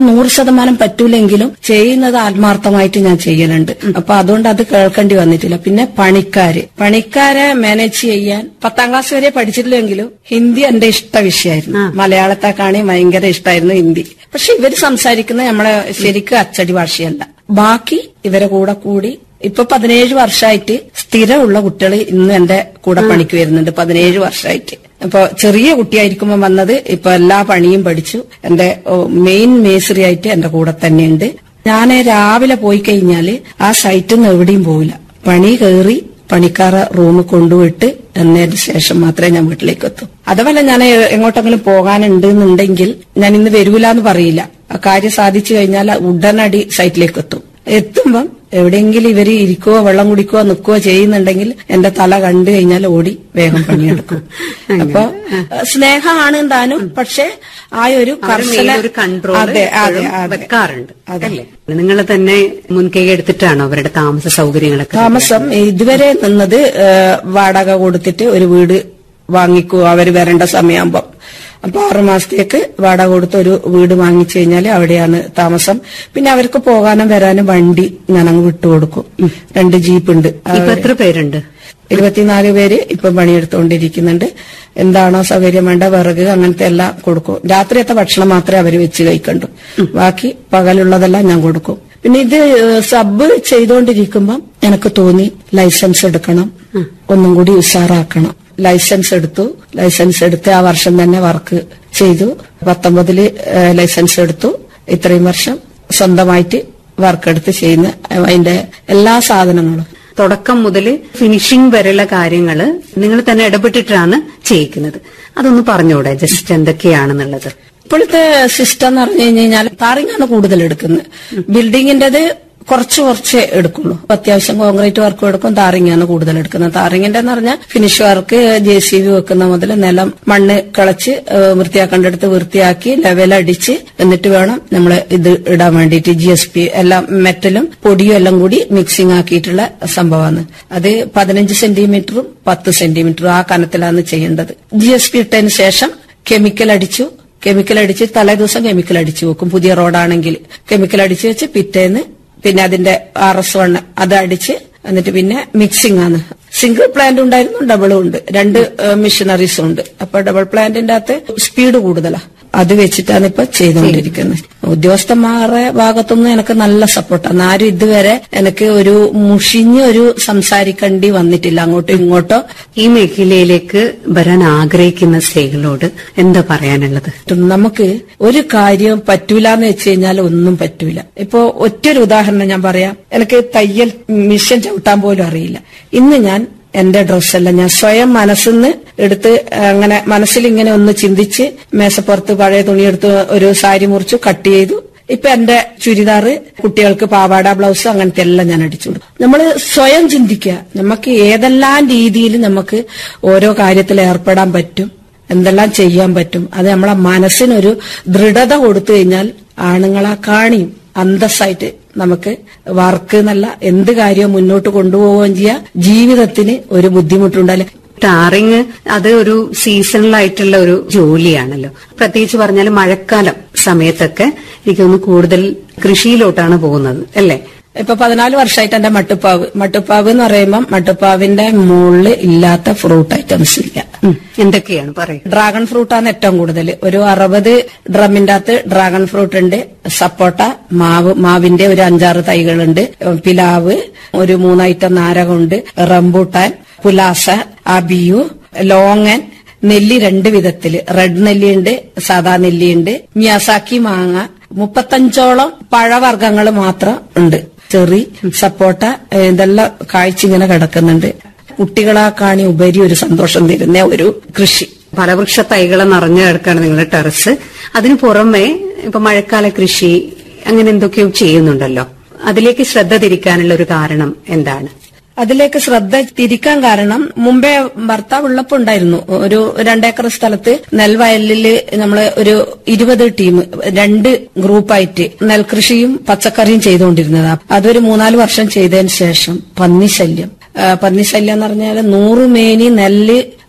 നൂറ് ശതമാനം പറ്റൂലെങ്കിലും ചെയ്യുന്നത് ആത്മാർത്ഥമായിട്ട് ഞാൻ ചെയ്യലുണ്ട് അപ്പൊ അതുകൊണ്ട് അത് കേൾക്കേണ്ടി വന്നിട്ടില്ല പിന്നെ പണിക്കാര് പണിക്കാരെ മാനേജ് ചെയ്യാൻ പത്താം ക്ലാസ് വരെ പഠിച്ചിട്ടില്ലെങ്കിലും ഹിന്ദി എന്റെ ഇഷ്ട വിഷയമായിരുന്നു മലയാളത്തെക്കാണി ഭയങ്കര ഇഷ്ടമായിരുന്നു ഹിന്ദി പക്ഷെ ഇവര് സംസാരിക്കുന്ന നമ്മളെ ശരിക്കും അച്ചടി ഭാഷയല്ല ബാക്കി ഇവരെ കൂടെ കൂടി ഇപ്പൊ പതിനേഴ് വർഷമായിട്ട് സ്ഥിരമുള്ള കുട്ടികൾ ഇന്ന് എന്റെ കൂടെ പണിക്ക് വരുന്നുണ്ട് പതിനേഴ് വർഷമായിട്ട് അപ്പൊ ചെറിയ കുട്ടിയായിരിക്കുമ്പോ വന്നത് ഇപ്പൊ എല്ലാ പണിയും പഠിച്ചു എന്റെ മെയിൻ മേസറി ആയിട്ട് എന്റെ കൂടെ തന്നെയുണ്ട് ഞാൻ രാവിലെ പോയി കഴിഞ്ഞാല് ആ സൈറ്റിൽ നിന്ന് എവിടെയും പോവില്ല പണി കയറി പണിക്കാരെ റൂമിൽ കൊണ്ടുപോയിട്ട് എന്നതിന് ശേഷം മാത്രമേ ഞാൻ വീട്ടിലേക്ക് എത്തൂ അതുപോലെ ഞാൻ എങ്ങോട്ടെങ്കിലും പോകാനുണ്ട് എന്നുണ്ടെങ്കിൽ ഞാൻ ഇന്ന് വരൂല എന്ന് പറയില്ല ആ കാര്യം സാധിച്ചു കഴിഞ്ഞാൽ ഉടനടി സൈറ്റിലേക്ക് എത്തും എത്തുമ്പം എവിടെയെങ്കിലും ഇവര് ഇരിക്കുകയോ വെള്ളം കുടിക്കുകയോ നിൽക്കുകയോ ചെയ്യുന്നുണ്ടെങ്കിൽ എന്റെ തല കണ്ടു കഴിഞ്ഞാൽ ഓടി വേഗം പണിയെടുക്കും അപ്പൊ സ്നേഹമാണ് താനും പക്ഷെ ആ ഒരു കർശന ഒരു കൺട്രോൾ അതെ അതെ അതെ വെക്കാറുണ്ട് അതെ. അല്ലേ നിങ്ങൾ തന്നെ മുൻകൈ എടുത്തിട്ടാണോ അവരുടെ താമസ സൗകര്യങ്ങളൊക്കെ താമസം ഇതുവരെ നിന്നത് ഏഹ്, വാടക കൊടുത്തിട്ട് ഒരു വീട് വാങ്ങിക്കോ അവര് വരേണ്ട സമയമാകുമ്പം അപ്പൊ ആറു മാസത്തേക്ക് വാടക കൊടുത്ത് ഒരു വീട് വാങ്ങിച്ചു കഴിഞ്ഞാൽ അവിടെയാണ് താമസം പിന്നെ അവർക്ക് പോകാനും വരാനും വണ്ടി ഞാൻ അങ്ങ് വിട്ടുകൊടുക്കും രണ്ട് ജീപ്പ് ഉണ്ട് ഇപ്പൊ എത്ര പേരുണ്ട് ഇരുപത്തിനാല് പേര് ഇപ്പൊ പണിയെടുത്തുകൊണ്ടിരിക്കുന്നുണ്ട് എന്താണോ സൗകര്യം വേണ്ട വിറക് അങ്ങനത്തെ എല്ലാം കൊടുക്കും രാത്രിയത്തെ ഭക്ഷണം മാത്രമേ അവര് വെച്ച് കഴിക്കണ്ടു ബാക്കി പകലുള്ളതെല്ലാം ഞാൻ കൊടുക്കും പിന്നെ ഇത് സബ് ചെയ്തുകൊണ്ടിരിക്കുമ്പം എനിക്ക് തോന്നി ലൈസൻസ് എടുക്കണം ഒന്നും കൂടി ഉഷാറാക്കണം ലൈസൻസ് എടുത്തു ലൈസൻസ് എടുത്ത് ആ വർഷം തന്നെ വർക്ക് ചെയ്തു പത്തൊമ്പതില് ഏഹ്, ലൈസൻസ് എടുത്തു ഇത്രയും വർഷം സ്വന്തമായിട്ട് വർക്ക് എടുത്ത് ചെയ്യുന്ന അതിന്റെ എല്ലാ സാധനങ്ങളും തുടക്കം മുതൽ ഫിനിഷിംഗ് വരെയുള്ള കാര്യങ്ങള് നിങ്ങൾ തന്നെ ഇടപെട്ടിട്ടാണ് ചെയ്യിക്കുന്നത് അതൊന്ന് പറഞ്ഞൂടെ ജസ്റ്റ് എന്തൊക്കെയാണെന്നുള്ളത് ഇപ്പോഴത്തെ സിസ്റ്റം എന്ന് പറഞ്ഞു കഴിഞ്ഞാൽ താറിങ്ങാണ് കൂടുതൽ എടുക്കുന്നത് ബിൽഡിങ്ങിന്റേത് കുറച്ച് കുറച്ച് എടുക്കുള്ളൂ അത്യാവശ്യം കോൺക്രീറ്റ് വർക്ക് എടുക്കും താറിങ്ങാണ് കൂടുതൽ എടുക്കുന്നത് താറിങ്ങിന്റെ എന്ന് പറഞ്ഞാൽ finish work J C B വെക്കുന്ന മുതൽ നിലം മണ്ണ് കളച്ച് ഏഹ്, വൃത്തിയാക്കേണ്ടടുത്ത് വൃത്തിയാക്കി ലെവലടിച്ച് എന്നിട്ട് വേണം നമ്മൾ ഇത് ഇടാൻ വേണ്ടിയിട്ട് ജി എസ് പി എല്ലാം മെറ്റലും പൊടിയും എല്ലാം കൂടി മിക്സിംഗ് ആക്കിയിട്ടുള്ള സംഭവമാണ് അത് പതിനഞ്ച് സെന്റിമീറ്ററും പത്ത് സെന്റിമീറ്ററും ആ കനത്തിലാണ് ചെയ്യേണ്ടത് ജി എസ് പി ഇട്ടതിന് ശേഷം കെമിക്കൽ അടിച്ചു കെമിക്കൽ അടിച്ച് തലേ ദിവസം കെമിക്കൽ അടിച്ചു വെക്കും പുതിയ റോഡാണെങ്കിൽ കെമിക്കൽ അടിച്ച് വെച്ച് പിറ്റേന്ന് പിന്നെ അതിന്റെ ആർ എസ് വൺ അത് അടിച്ച് എന്നിട്ട് പിന്നെ മിക്സിംഗ് ആണ് സിംഗിൾ പ്ലാന്റ് ഉണ്ടായിരുന്നു ഡബിളും ഉണ്ട് രണ്ട് മിഷനറീസും ഉണ്ട് അപ്പൊ ഡബിൾ പ്ലാന്റിന്റെ അകത്ത് സ്പീഡ് കൂടുതലാ അത് വെച്ചിട്ടാണ് ഇപ്പൊ ചെയ്തുകൊണ്ടിരിക്കുന്നത് ഉദ്യോഗസ്ഥന്മാരുടെ ഭാഗത്തുനിന്ന് എനിക്ക് നല്ല സപ്പോർട്ടാണ് ആരും ഇതുവരെ എനിക്ക് ഒരു മുഷിഞ്ഞ് ഒരു സംസാരിക്കേണ്ടി വന്നിട്ടില്ല അങ്ങോട്ടോ ഇങ്ങോട്ടോ ഈ മേഖലയിലേക്ക് വരാൻ ആഗ്രഹിക്കുന്ന സ്ത്രീകളോട് എന്താ പറയാനുള്ളത് പറ്റും. നമുക്ക് ഒരു കാര്യം പറ്റൂലെന്ന് വെച്ച് കഴിഞ്ഞാൽ ഒന്നും പറ്റൂല ഇപ്പോ ഒറ്റൊരു ഉദാഹരണം ഞാൻ പറയാം എനിക്ക് തയ്യൽ മിഷൻ ചവിട്ടാൻ പോലും അറിയില്ല ഇന്ന് ഞാൻ എന്റെ ഡ്രസ്സെല്ലാം ഞാൻ സ്വയം മനസ്സിന്ന് എടുത്ത് അങ്ങനെ മനസ്സിൽ ഇങ്ങനെ ഒന്ന് ചിന്തിച്ച് മേശപ്പുറത്ത് പഴയ തുണിയെടുത്ത് ഒരു സാരി മുറിച്ചു കട്ട് ചെയ്തു ഇപ്പൊ എന്റെ ചുരിദാറ് കുട്ടികൾക്ക് പാവാട ബ്ലൗസ് അങ്ങനത്തെ എല്ലാം ഞാൻ അടിച്ചു കൊടുക്കും നമ്മൾ സ്വയം ചിന്തിക്കുക നമുക്ക് ഏതെല്ലാം രീതിയിൽ നമുക്ക് ഓരോ കാര്യത്തിൽ ഏർപ്പെടാൻ പറ്റും എന്തെല്ലാം ചെയ്യാൻ പറ്റും അത് നമ്മളെ മനസ്സിനൊരു ദൃഢത കൊടുത്തു കഴിഞ്ഞാൽ ആണുങ്ങളെ കാണിയും അന്തസ്സായിട്ട് നമുക്ക് വർക്ക് എന്നല്ല എന്ത് കാര്യവും മുന്നോട്ട് കൊണ്ടുപോവുകയും ചെയ്യാം ജീവിതത്തിന് ഒരു ബുദ്ധിമുട്ടുണ്ടല്ലേ ടാറിങ് അത് ഒരു സീസണലായിട്ടുള്ള ഒരു ജോലിയാണല്ലോ പ്രത്യേകിച്ച് പറഞ്ഞാൽ മഴക്കാലം സമയത്തൊക്കെ എനിക്കൊന്ന് കൂടുതൽ കൃഷിയിലോട്ടാണ് പോകുന്നത് അല്ലേ ഇപ്പൊ പതിനാല് വർഷമായിട്ട് എന്റെ മട്ടുപ്പാവ് മട്ടുപ്പാവ് എന്ന് പറയുമ്പോൾ മട്ടുപ്പാവിന്റെ മുകളിൽ ഇല്ലാത്ത ഫ്രൂട്ട് ഐറ്റംസ് ഇല്ല ഉം. എന്തൊക്കെയാണ് പറയും ഡ്രാഗൺ ഫ്രൂട്ടാണ് ഏറ്റവും കൂടുതൽ ഒരു അറുപത് ഡ്രമ്മിന്റെ അകത്ത് ഡ്രാഗൺ ഫ്രൂട്ട് ഉണ്ട് സപ്പോട്ട മാവ് മാവിന്റെ ഒരു അഞ്ചാറ് തൈകളുണ്ട് പിലാവ് ഒരു മൂന്നൈറ്റം നാരകമുണ്ട് റംബൂട്ടാൻ പുലാസ അബിയു ലോങ്ങൻ നെല്ലി രണ്ട് വിധത്തില് റെഡ് നെല്ലിയുണ്ട് സാദാ നെല്ലിയുണ്ട് മിയാസാക്കി മാങ്ങ മുപ്പത്തഞ്ചോളം പഴവർഗ്ഗങ്ങൾ മാത്രം ഉണ്ട് ചെറി സപ്പോട്ട ഏഹ് ഇതെല്ലാം കാഴ്ചിങ്ങനെ കിടക്കുന്നുണ്ട് കുട്ടികളെ കാണി ഉപരി ഒരു സന്തോഷം തരുന്ന ഒരു കൃഷി ഫലവൃക്ഷ തൈകളെ നിറഞ്ഞു കിടക്കാണ് നിങ്ങളുടെ ടെറസ് അതിനു പുറമെ ഇപ്പൊ മഴക്കാല കൃഷി അങ്ങനെ എന്തൊക്കെയോ ചെയ്യുന്നുണ്ടല്ലോ അതിലേക്ക് ശ്രദ്ധ തിരിക്കാനുള്ള ഒരു കാരണം എന്താണ് അതിലേക്ക് ശ്രദ്ധ തിരിക്കാൻ കാരണം മുമ്പേ ഭർത്താവ് ഉള്ളപ്പോ ഉണ്ടായിരുന്നു ഒരു രണ്ടേക്കർ സ്ഥലത്ത് നെൽവയലില് നമ്മള് ഒരു ഇരുപത് ടീം രണ്ട് ഗ്രൂപ്പായിട്ട് നെൽകൃഷിയും പച്ചക്കറിയും ചെയ്തുകൊണ്ടിരുന്നതാ അതൊരു മൂന്നാല് വർഷം ചെയ്തതിന് ശേഷം പന്നിശല്യം ആ, പന്നിശല്യം എന്ന് പറഞ്ഞാൽ നൂറ് മേനി നെല്ല്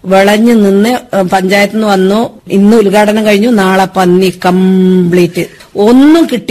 വിളഞ്ഞു നിന്ന് പഞ്ചായത്തിൽ നിന്ന് വന്നു ഇന്ന് ഉദ്ഘാടനം കഴിഞ്ഞു നാളെ പന്നി കംപ്ലീറ്റ് ഒന്നും കിട്ടി